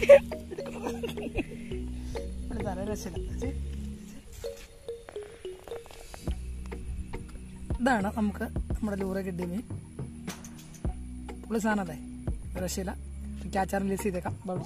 ഇവിടെ തല രക്ഷയില്ല ചെ, ചെ. ഇതാണ് നമുക്ക് നമ്മുടെ ലൂറ കിട്ടിയ മീൻ പുള്ളി സാധനമല്ലേ രക്ഷയില്ല ക്യാച്ചാർ റിലീസ് ചെയ്തേക്കാം ബാബു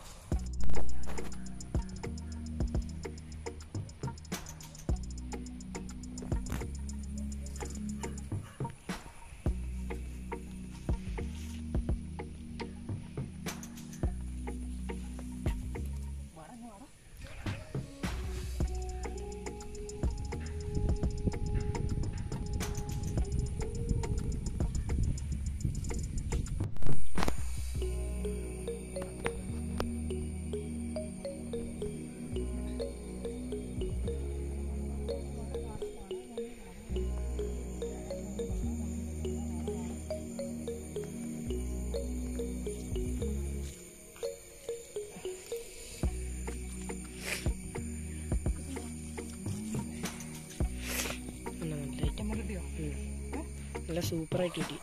നല്ല ഐറ്റം കിട്ടിയോ നല്ല സൂപ്പറായിട്ട് കിട്ടി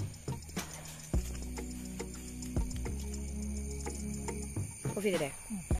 ഓഫ് ചെയ്തില്ലേ